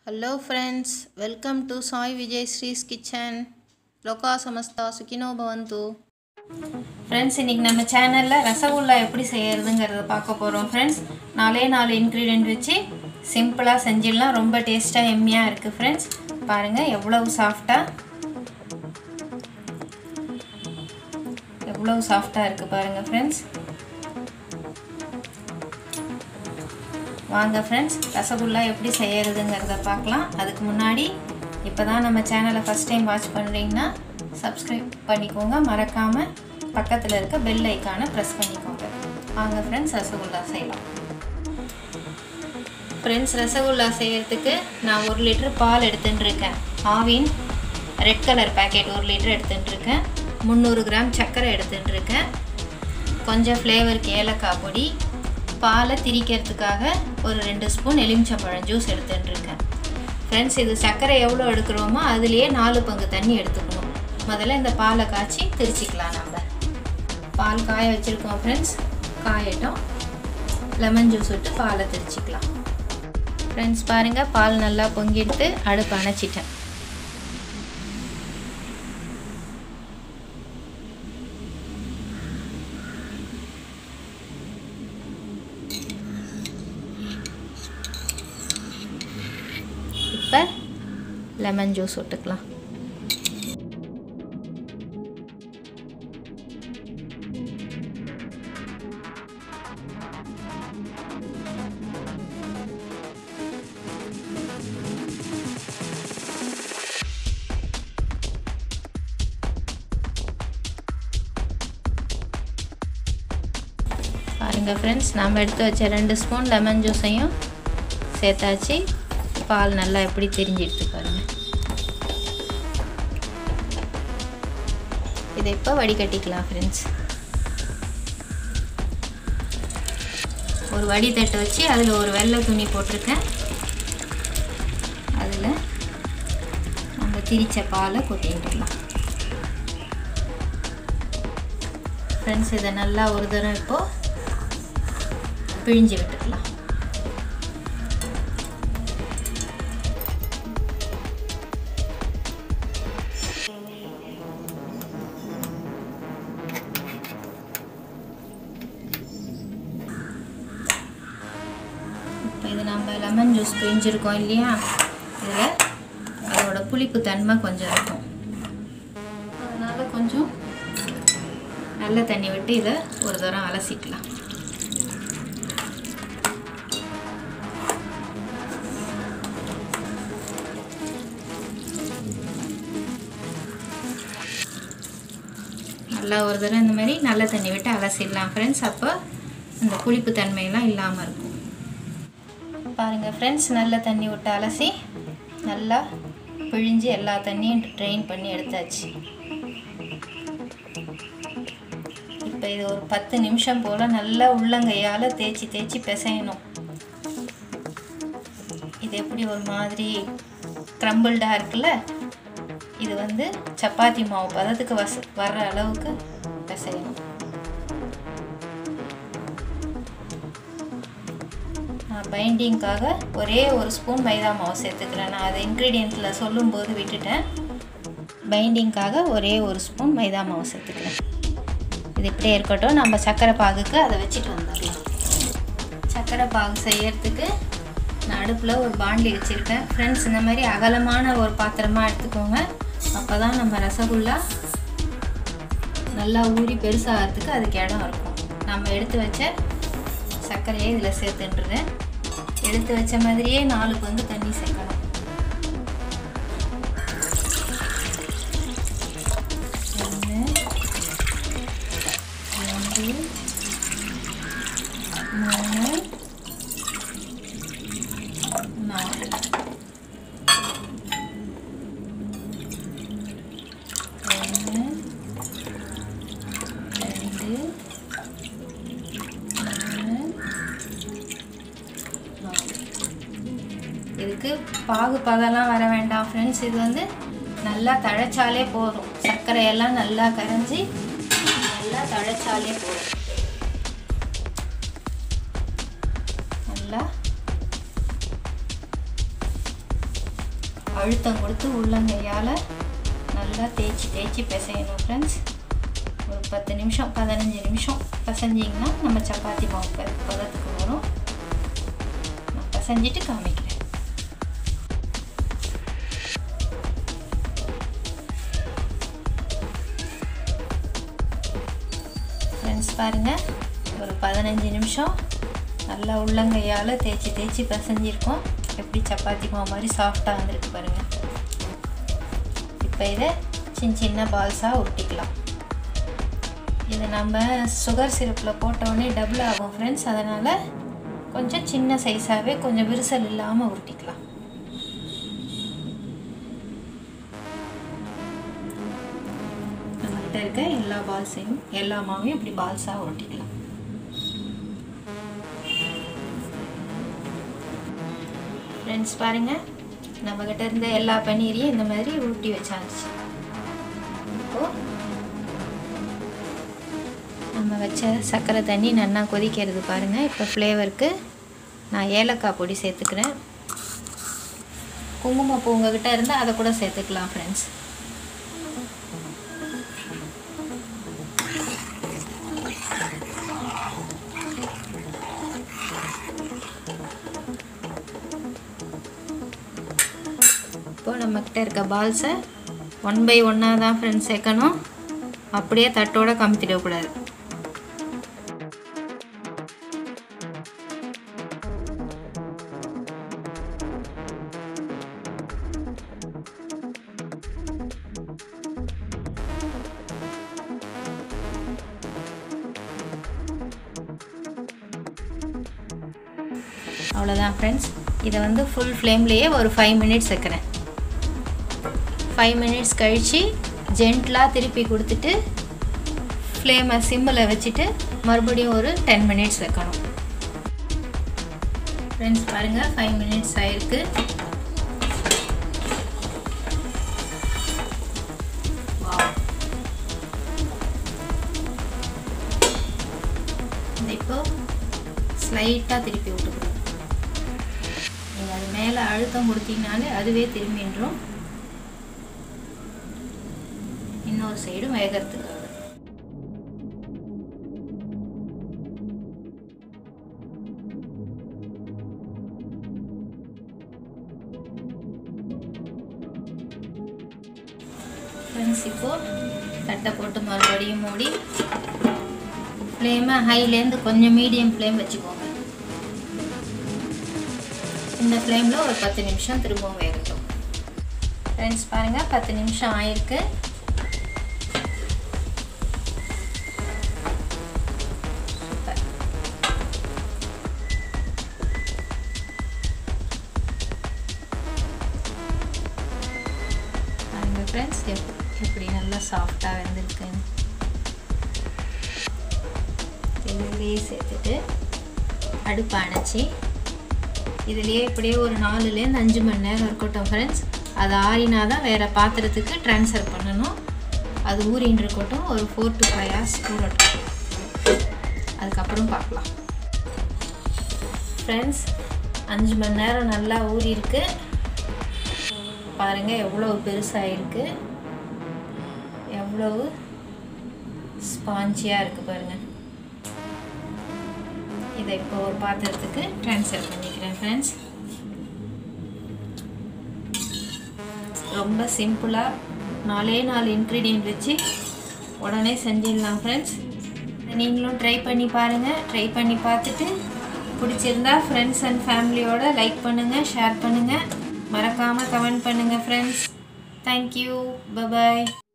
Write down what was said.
hello friends welcome to Sai Vijay Sri's kitchen லோகா சமஸ்தா சுகினோ பவந்து ஃப்ரெண்ட்ஸ் இன்றைக்கி நம்ம சேனலில் ரசகுல்லா எப்படி செய்யறதுங்கிறத பார்க்க போகிறோம் ஃப்ரெண்ட்ஸ் நாலே நாலு இன்க்ரீடியன்ட் வச்சு சிம்பிளாக செஞ்சிடலாம் ரொம்ப டேஸ்ட்டாக எம்மியாக இருக்குது ஃப்ரெண்ட்ஸ் பாருங்கள் எவ்வளவு சாஃப்டாக எவ்வளவு சாஃப்டாக இருக்குது பாருங்கள் ஃப்ரெண்ட்ஸ் வாங்க ஃப்ரெண்ட்ஸ் ரசகுல்லா எப்படி செய்யறதுங்கிறத பார்க்கலாம் அதுக்கு முன்னாடி இப்போ தான் நம்ம சேனலை ஃபஸ்ட் டைம் வாட்ச் பண்ணுறீங்கன்னா சப்ஸ்கிரைப் பண்ணிக்கோங்க மறக்காமல் பக்கத்தில் இருக்க பெல் ஐக்கானை ப்ரெஸ் பண்ணிக்கோங்க வாங்க ஃப்ரெண்ட்ஸ் ரசகுல்லா செய்யலாம் ஃப்ரெண்ட்ஸ் ரசகுல்லா செய்யறதுக்கு நான் ஒரு லிட்டர் பால் எடுத்துகிட்டு இருக்கேன் ஆவின் ரெட் கலர் பேக்கெட் ஒரு லிட்டர் எடுத்துகிட்டு இருக்கேன் முந்நூறு கிராம் சர்க்கரை எடுத்துகிட்டு இருக்கேன் கொஞ்சம் ஃப்ளேவருக்கு ஏலக்காய் பொடி பாலை திரிக்கிறதுக்காக ஒரு ரெண்டு ஸ்பூன் எலுமிச்சம்பழம் ஜூஸ் எடுத்துகிட்டு இருக்கேன் ஃப்ரெண்ட்ஸ் இது சர்க்கரை எவ்வளோ எடுக்கிறோமோ அதுலேயே நாலு பங்கு தண்ணி எடுத்துக்கணும் முதல்ல இந்த பாலை காய்ச்சி திரிச்சிக்கலாம் நம்ம பால் காய வச்சுருக்கோம் ஃப்ரெண்ட்ஸ் காயட்டும் லெமன் ஜூஸ் விட்டு பாலை திரிச்சிக்கலாம் ஃப்ரெண்ட்ஸ் பாருங்கள் பால் நல்லா பொங்கிடுத்து அடுப்பு அணைச்சிட்டேன் இப்போ லெமன் ஜூஸ் விட்டுக்கலாம் பாருங்கள் ஃப்ரெண்ட்ஸ் நம்ம எடுத்து வச்ச ரெண்டு ஸ்பூன் லெமன் ஜூஸையும் சேர்த்தாச்சு பால் நல்லா எப்படி தெரிஞ்சிடுது பாருங்கள் இதை இப்போ வடிகட்டிக்கலாம் ஃப்ரெண்ட்ஸ் ஒரு வடித்தட்டை வச்சு அதில் ஒரு வெள்ளை துணி போட்டிருக்கேன் அதில் நம்ம திரிச்ச பாலை கொட்டிட்டுக்கலாம் ஃப்ரெண்ட்ஸ் இதை நல்லா ஒரு தரம் இப்போது பிழிஞ்சு விட்டுக்கலாம் இப்போ இது நம்ம லெமன் ஜூஸ் பிழிஞ்சிருக்கோம் இல்லையா இதில் அதோட புளிப்பு தன்மை கொஞ்சம் இருக்கும் அதனால் கொஞ்சம் நல்ல தண்ணி விட்டு இதை ஒரு தரம் அலசிக்கலாம் நல்லா ஒரு தடவை இந்த மாதிரி நல்ல தண்ணி விட்டு அலசிடலாம் ஃப்ரெண்ட்ஸ் அப்போ அந்த புளிப்பு தன்மையெல்லாம் இல்லாமல் இருக்கும் பாருங்கள் ஃப்ரெண்ட்ஸ் நல்ல தண்ணி விட்டு அலசி நல்லா பிழிஞ்சு எல்லா தண்ணியும் ட்ரெயின் பண்ணி எடுத்தாச்சு இப்போ இது ஒரு பத்து நிமிஷம் போல் நல்லா உள்ளங்கையால் தேய்ச்சி தேய்ச்சி பிசையணும் இது எப்படி ஒரு மாதிரி க்ரம்பிள்டாக இருக்குல்ல இது வந்து சப்பாத்தி மாவு பதத்துக்கு வச வர்ற அளவுக்கு பிசையணும் நான் பைண்டிங்காக ஒரே ஒரு ஸ்பூன் மைதா மாவு சேர்த்துக்கிறேன் நான் அதை இன்க்ரீடியண்ட்டில் சொல்லும்போது விட்டுட்டேன் பைண்டிங்காக ஒரே ஒரு ஸ்பூன் மைதா மாவு சேர்த்துக்கிறேன் இது இப்படியே இருக்கட்டும் நம்ம சர்க்கரை பாகுக்கு அதை வச்சுட்டு வந்துடலாம் சர்க்கரை பாகு செய்யறதுக்கு நான் அடுப்பில் ஒரு பாண்டி வச்சுருக்கேன் ஃப்ரெண்ட்ஸ் இந்த மாதிரி அகலமான ஒரு பாத்திரமாக எடுத்துக்கோங்க அப்போ தான் நம்ம ரசகுல்லா நல்லா ஊறி பெருசாகிறதுக்கு அதுக்கு இடம் இருக்கும் நம்ம எடுத்து வச்ச சர்க்கரையை இதில் சேர்த்துட்டுறேன் எடுத்து வச்ச மாதிரியே நாலு பங்கு தண்ணி சேர்க்கணும் ஒன்று ரெண்டு மூணு நாலு ஒன்று ரெண்டு மூணு நாலு இதுக்கு பாகு பதெல்லாம் வர வேண்டாம் ஃப்ரெண்ட்ஸ் இது வந்து நல்லா தழைச்சாலே போதும் சர்க்கரையெல்லாம் நல்லா கரைஞ்சி நல்லா தழைச்சாலே போதும் நல்லா அழுத்தம் கொடுத்து உள்ளங்கையால் நல்லா தேய்ச்சி தேய்ச்சி பிசையணும் ஃப்ரெண்ட்ஸ் ஒரு பத்து நிமிஷம் பதினஞ்சு நிமிஷம் பிசைஞ்சிங்கன்னா நம்ம சப்பாத்தி மாவு ப பதத்துக்கு வரும் நான் பிசைஞ்சிட்டு காமிக்கிறேன் ஃப்ரெண்ட்ஸ் பாருங்கள் ஒரு பதினஞ்சு நிமிஷம் நல்லா உள்ளங்கையால் தேய்ச்சி தேய்ச்சி பிசைஞ்சிருக்கோம் எப்படி சப்பாத்தி மாவு மாதிரி சாஃப்டாக வந்திருக்கு பாருங்கள் இப்போ இதை சின்ன சின்ன பால்ஸாக உருட்டிக்கலாம் இது நம்ம சுகர் சிரப்பில் போட்டோடனே டபுள் ஆகும் ஃப்ரெண்ட்ஸ் அதனால் கொஞ்சம் சின்ன சைஸாகவே கொஞ்சம் விரிசல் இல்லாமல் உருட்டிக்கலாம் நம்மகிட்ட இருக்க எல்லா பால்ஸையும் எல்லா மாவையும் இப்படி பால்ஸாக உருட்டிக்கலாம் ஃப்ரெண்ட்ஸ் பாருங்கள் நம்மக்கிட்ட இருந்த எல்லா பன்னீரையும் இந்த மாதிரி உருட்டி வச்சாச்சு இப்போது நம்ம வச்ச சர்க்கரை தண்ணி நல்லா கொதிக்கிறது பாருங்கள் இப்போ ஃப்ளேவருக்கு நான் ஏலக்காய் பொடி சேர்த்துக்கிறேன் குங்குமப்பூ உங்ககிட்ட இருந்தால் அதை கூட சேர்த்துக்கலாம் ஃப்ரெண்ட்ஸ் இப்போது நம்மக்கிட்ட இருக்க பால்ஸை ஒன் பை ஒன்னாக தான் ஃப்ரெண்ட்ஸ் சேர்க்கணும் அப்படியே தட்டோட கமுத்திடக்கூடாது அவ்வளோதான் ஃப்ரெண்ட்ஸ் இதை வந்து ஃபுல் ஃப்ளேம்லேயே ஒரு ஃபைவ் மினிட்ஸ் வைக்கிறேன் ஃபைவ் மினிட்ஸ் கழித்து ஜென்ட்லாக திருப்பி கொடுத்துட்டு ஃப்ளேமை சிம்மில் வச்சுட்டு மறுபடியும் ஒரு டென் மினிட்ஸ் வைக்கணும் ஃப்ரெண்ட்ஸ் பாருங்கள் ஃபைவ் மினிட்ஸ் ஆயிருக்கு இப்போ ஸ்லைட்டாக திருப்பி விட்டுக்கணும் நீங்கள் அது மேலே அழுத்தம் கொடுத்தீங்கனாலே அதுவே திரும்பின்றோம் இன்னொரு சைடும் வேகிறதுக்காக ஃப்ரெண்ட்ஸ் இப்போது தட்டை போட்டு மறுபடியும் மூடி ஃப்ளேமை ஹைலேருந்து கொஞ்சம் மீடியம் ஃப்ளேம் வச்சுக்கோங்க இந்த ஃப்ளேமில் ஒரு பத்து நிமிஷம் திரும்பவும் வேகட்டும் ஃப்ரெண்ட்ஸ் பாருங்கள் பத்து நிமிஷம் ஆயிருக்கு சூப்பர் பாருங்க ஃப்ரெண்ட்ஸ் எப்படி நல்லா சாஃப்டாக வெந்திருக்குன்னு இதுலேயே சேர்த்துட்டு அடுப்பை அணைச்சி இதுலேயே இப்படியே ஒரு நாலுலேருந்து அஞ்சு மணி நேரம் இருக்கட்டும் ஃப்ரெண்ட்ஸ் அது ஆறினா தான் வேறு பாத்திரத்துக்கு ட்ரான்ஸ்ஃபர் பண்ணணும் அது ஊறின்னு இருக்கட்டும் ஒரு ஃபோர் டு ஃபைவ் ஹவர்ஸ் ஊறட்டும் அதுக்கப்புறம் பார்க்கலாம் ஃப்ரெண்ட்ஸ் அஞ்சு மணி நேரம் நல்லா ஊறி இருக்கு பாருங்கள் எவ்வளோ பெருசாக இருக்குது எவ்வளவு ஸ்பாஞ்சியாக இருக்குது பாருங்கள் இதை இப்போ ஒரு பாத்திரத்துக்கு ட்ரான்ஸ்ஃபர் பண்ணிக்கிறேன் ஃப்ரெண்ட்ஸ் ரொம்ப சிம்பிளாக நாலே நாலு இன்க்ரீடியன்ட் வச்சு உடனே செஞ்சிடலாம் ஃப்ரெண்ட்ஸ் நீங்களும் ட்ரை பண்ணி பாருங்கள் ட்ரை பண்ணி பார்த்துட்டு பிடிச்சிருந்தா ஃப்ரெண்ட்ஸ் அண்ட் ஃபேமிலியோட லைக் பண்ணுங்கள் ஷேர் பண்ணுங்கள் மறக்காமல் கமெண்ட் பண்ணுங்கள் ஃப்ரெண்ட்ஸ் தேங்க்யூ பபாய்